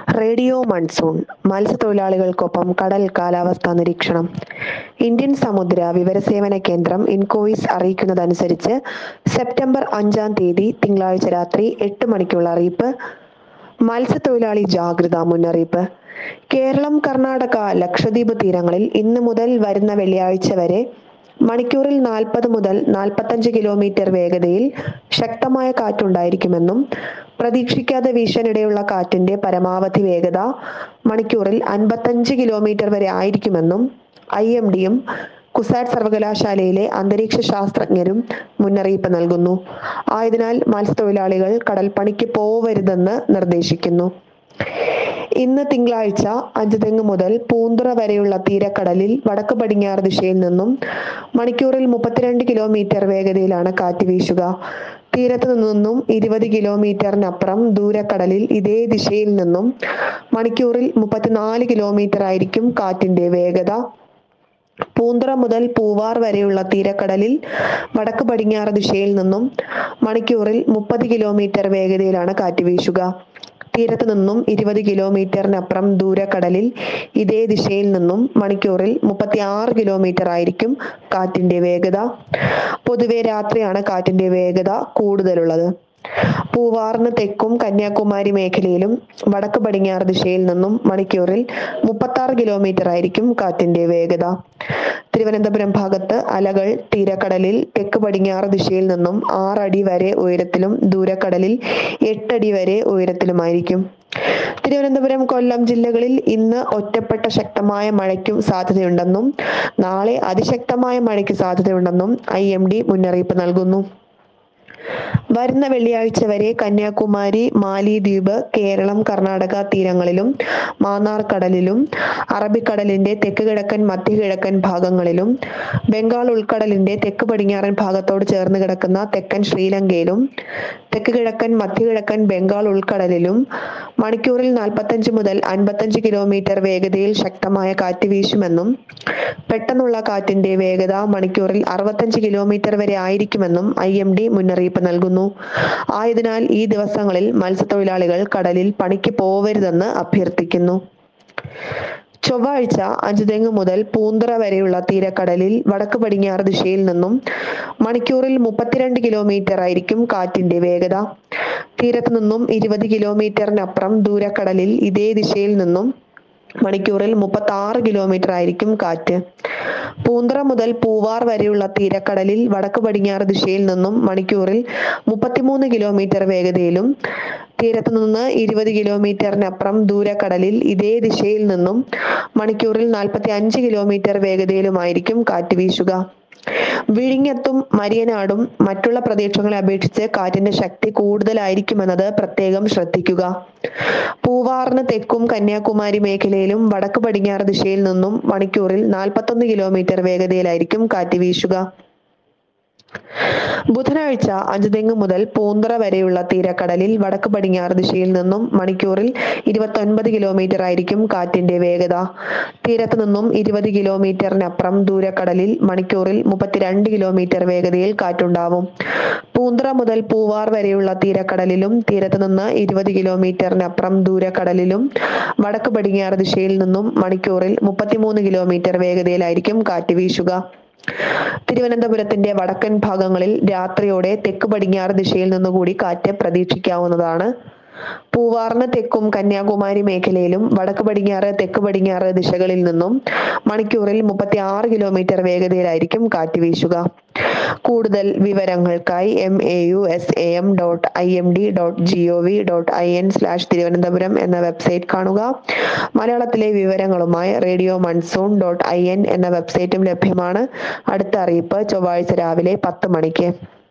radio monsoon മത്സ്യത്തൊഴിലാളികൾക്കൊപ്പം കടൽ കാലാവസ്ഥാ നിരീക്ഷണം ഇന്ത്യൻ സമുദ്ര വിവരസേവന കേന്ദ്രം ഇൻകോയിസ് അറിയിക്കുന്നതനുസരിച്ച് സെപ്റ്റംബർ അഞ്ചാം തീയതി തിങ്കളാഴ്ച രാത്രി എട്ട് മണിക്കുള്ള അറിയിപ്പ് മത്സ്യത്തൊഴിലാളി ജാഗ്രതാ മുന്നറിയിപ്പ് കേരളം കർണാടക ലക്ഷദ്വീപ് തീരങ്ങളിൽ ഇന്ന് മുതൽ വരുന്ന വെള്ളിയാഴ്ച വരെ മണിക്കൂറിൽ നാൽപ്പത് മുതൽ നാൽപ്പത്തഞ്ച് കിലോമീറ്റർ വേഗതയിൽ ശക്തമായ കാറ്റുണ്ടായിരിക്കുമെന്നും പ്രതീക്ഷിക്കാതെ വീശാനിടയുള്ള കാറ്റിന്റെ പരമാവധി വേഗത മണിക്കൂറിൽ അൻപത്തഞ്ച് കിലോമീറ്റർ വരെ ആയിരിക്കുമെന്നും ഐ എം ഡിയും കുസാറ്റ് സർവകലാശാലയിലെ അന്തരീക്ഷ ശാസ്ത്രജ്ഞരും മുന്നറിയിപ്പ് നൽകുന്നു ആയതിനാൽ മത്സ്യത്തൊഴിലാളികൾ കടൽ പണിക്ക് പോവരുതെന്ന് നിർദ്ദേശിക്കുന്നു ഇന്ന് തിങ്കളാഴ്ച അഞ്ചുതെങ്ങ് മുതൽ പൂന്തുറ വരെയുള്ള തീരക്കടലിൽ വടക്ക് പടിഞ്ഞാറ് ദിശയിൽ നിന്നും മണിക്കൂറിൽ മുപ്പത്തിരണ്ട് കിലോമീറ്റർ വേഗതയിലാണ് കാറ്റ് വീശുക തീരത്ത് നിന്നും ഇരുപത് കിലോമീറ്ററിനപ്പുറം ദൂരക്കടലിൽ ഇതേ ദിശയിൽ നിന്നും മണിക്കൂറിൽ മുപ്പത്തിനാല് കിലോമീറ്റർ ആയിരിക്കും കാറ്റിന്റെ വേഗത പൂന്തുറ മുതൽ പൂവാർ വരെയുള്ള തീരക്കടലിൽ വടക്ക് പടിഞ്ഞാറ് ദിശയിൽ നിന്നും മണിക്കൂറിൽ മുപ്പത് കിലോമീറ്റർ വേഗതയിലാണ് കാറ്റ് വീശുക തീരത്ത് നിന്നും ഇരുപത് കിലോമീറ്ററിനപ്പുറം ദൂരക്കടലിൽ ഇതേ ദിശയിൽ നിന്നും മണിക്കൂറിൽ മുപ്പത്തി ആറ് കിലോമീറ്റർ ആയിരിക്കും കാറ്റിന്റെ വേഗത പൊതുവെ രാത്രിയാണ് കാറ്റിന്റെ വേഗത കൂടുതലുള്ളത് പൂവാറിന് തെക്കും കന്യാകുമാരി മേഖലയിലും വടക്ക് പടിഞ്ഞാറ് ദിശയിൽ നിന്നും മണിക്കൂറിൽ മുപ്പത്തി ആറ് കിലോമീറ്റർ ആയിരിക്കും കാറ്റിന്റെ വേഗത തിരുവനന്തപുരം ഭാഗത്ത് അലകൾ തീരക്കടലിൽ തെക്ക് പടിഞ്ഞാറ് ദിശയിൽ നിന്നും ആറടി വരെ ഉയരത്തിലും ദൂരക്കടലിൽ എട്ടടി വരെ ഉയരത്തിലുമായിരിക്കും തിരുവനന്തപുരം കൊല്ലം ജില്ലകളിൽ ഇന്ന് ഒറ്റപ്പെട്ട ശക്തമായ മഴയ്ക്കും സാധ്യതയുണ്ടെന്നും നാളെ അതിശക്തമായ മഴയ്ക്ക് സാധ്യതയുണ്ടെന്നും ഐ എം ഡി മുന്നറിയിപ്പ് നൽകുന്നു വരുന്ന വെള്ളിയാഴ്ച വരെ കന്യാകുമാരി മാലിദ്വീപ് കേരളം കർണാടക തീരങ്ങളിലും മാന്നാർ കടലിലും അറബിക്കടലിന്റെ തെക്ക് കിഴക്കൻ മധ്യകിഴക്കൻ ഭാഗങ്ങളിലും ബംഗാൾ ഉൾക്കടലിന്റെ തെക്ക് പടിഞ്ഞാറൻ ഭാഗത്തോട് ചേർന്ന് കിടക്കുന്ന തെക്കൻ ശ്രീലങ്കയിലും തെക്ക് കിഴക്കൻ മധ്യകിഴക്കൻ ബംഗാൾ ഉൾക്കടലിലും മണിക്കൂറിൽ നാൽപ്പത്തഞ്ച് മുതൽ അൻപത്തഞ്ച് കിലോമീറ്റർ വേഗതയിൽ ശക്തമായ കാറ്റ് വീശുമെന്നും പെട്ടെന്നുള്ള കാറ്റിന്റെ വേഗത മണിക്കൂറിൽ അറുപത്തഞ്ച് കിലോമീറ്റർ വരെ ആയിരിക്കുമെന്നും ഐ എം ഡി മുന്നറിയിപ്പ് നൽകുന്നു ആയതിനാൽ ഈ ദിവസങ്ങളിൽ മത്സ്യത്തൊഴിലാളികൾ കടലിൽ പണിക്ക് പോവരുതെന്ന് അഭ്യർത്ഥിക്കുന്നു ചൊവ്വാഴ്ച അഞ്ചുതെങ്ങ് മുതൽ പൂന്തറ വരെയുള്ള തീരക്കടലിൽ വടക്ക് പടിഞ്ഞാറ് ദിശയിൽ നിന്നും മണിക്കൂറിൽ മുപ്പത്തിരണ്ട് കിലോമീറ്റർ ആയിരിക്കും കാറ്റിന്റെ വേഗത തീരത്ത് നിന്നും ഇരുപത് കിലോമീറ്ററിനപ്പുറം ദൂരക്കടലിൽ ഇതേ ദിശയിൽ നിന്നും മണിക്കൂറിൽ മുപ്പത്തി ആറ് കിലോമീറ്റർ ആയിരിക്കും കാറ്റ് പൂന്തറ മുതൽ പൂവാർ വരെയുള്ള തീരക്കടലിൽ വടക്ക് പടിഞ്ഞാറ് ദിശയിൽ നിന്നും മണിക്കൂറിൽ മുപ്പത്തിമൂന്ന് കിലോമീറ്റർ വേഗതയിലും തീരത്ത് നിന്ന് ഇരുപത് കിലോമീറ്ററിനപ്പുറം ദൂരക്കടലിൽ ഇതേ ദിശയിൽ നിന്നും മണിക്കൂറിൽ നാൽപ്പത്തി അഞ്ച് കിലോമീറ്റർ വേഗതയിലുമായിരിക്കും കാറ്റ് വീശുക വിഴിഞ്ഞത്തും മരിയനാടും മറ്റുള്ള പ്രദേശങ്ങളെ അപേക്ഷിച്ച് കാറ്റിന്റെ ശക്തി കൂടുതലായിരിക്കുമെന്നത് പ്രത്യേകം ശ്രദ്ധിക്കുക പൂവാറിന് തെക്കും കന്യാകുമാരി മേഖലയിലും വടക്ക് പടിഞ്ഞാറ് ദിശയിൽ നിന്നും മണിക്കൂറിൽ നാൽപ്പത്തൊന്ന് കിലോമീറ്റർ വേഗതയിലായിരിക്കും കാറ്റ് വീശുക ബുധനാഴ്ച അഞ്ചുതെങ്ങ് മുതൽ പൂന്തറ വരെയുള്ള തീരക്കടലിൽ വടക്ക് പടിഞ്ഞാറ് ദിശയിൽ നിന്നും മണിക്കൂറിൽ ഇരുപത്തൊൻപത് കിലോമീറ്റർ ആയിരിക്കും കാറ്റിന്റെ വേഗത തീരത്ത് നിന്നും ഇരുപത് കിലോമീറ്ററിനപ്പുറം ദൂരക്കടലിൽ മണിക്കൂറിൽ മുപ്പത്തിരണ്ട് കിലോമീറ്റർ വേഗതയിൽ കാറ്റുണ്ടാവും പൂന്തറ മുതൽ പൂവാർ വരെയുള്ള തീരക്കടലിലും തീരത്ത് നിന്ന് ഇരുപത് കിലോമീറ്ററിനപ്പുറം ദൂരക്കടലിലും വടക്ക് പടിഞ്ഞാറ് ദിശയിൽ നിന്നും മണിക്കൂറിൽ മുപ്പത്തിമൂന്ന് കിലോമീറ്റർ വേഗതയിലായിരിക്കും കാറ്റ് വീശുക തിരുവനന്തപുരത്തിന്റെ വടക്കൻ ഭാഗങ്ങളിൽ രാത്രിയോടെ തെക്ക് പടിഞ്ഞാറ് ദിശയിൽ നിന്നുകൂടി കാറ്റ് പ്രതീക്ഷിക്കാവുന്നതാണ് പൂവാറിന് തെക്കും കന്യാകുമാരി മേഖലയിലും വടക്ക് പടിഞ്ഞാറ് തെക്ക് പടിഞ്ഞാറ് ദിശകളിൽ നിന്നും മണിക്കൂറിൽ മുപ്പത്തി ആറ് കിലോമീറ്റർ വേഗതയിലായിരിക്കും കാറ്റ് വീശുക കൂടുതൽ വിവരങ്ങൾക്കായി M A U S A M dot I M D dot G O V dot I N slash Thiruvananthapuram എന്ന വെബ്സൈറ്റ് കാണുക മലയാളത്തിലെ വിവരങ്ങളുമായി radio monsoon dot I N എന്ന വെബ്സൈറ്റും ലഭ്യമാണ് അടുത്ത അറിയിപ്പ് ചൊവ്വാഴ്ച രാവിലെ പത്ത് മണിക്ക്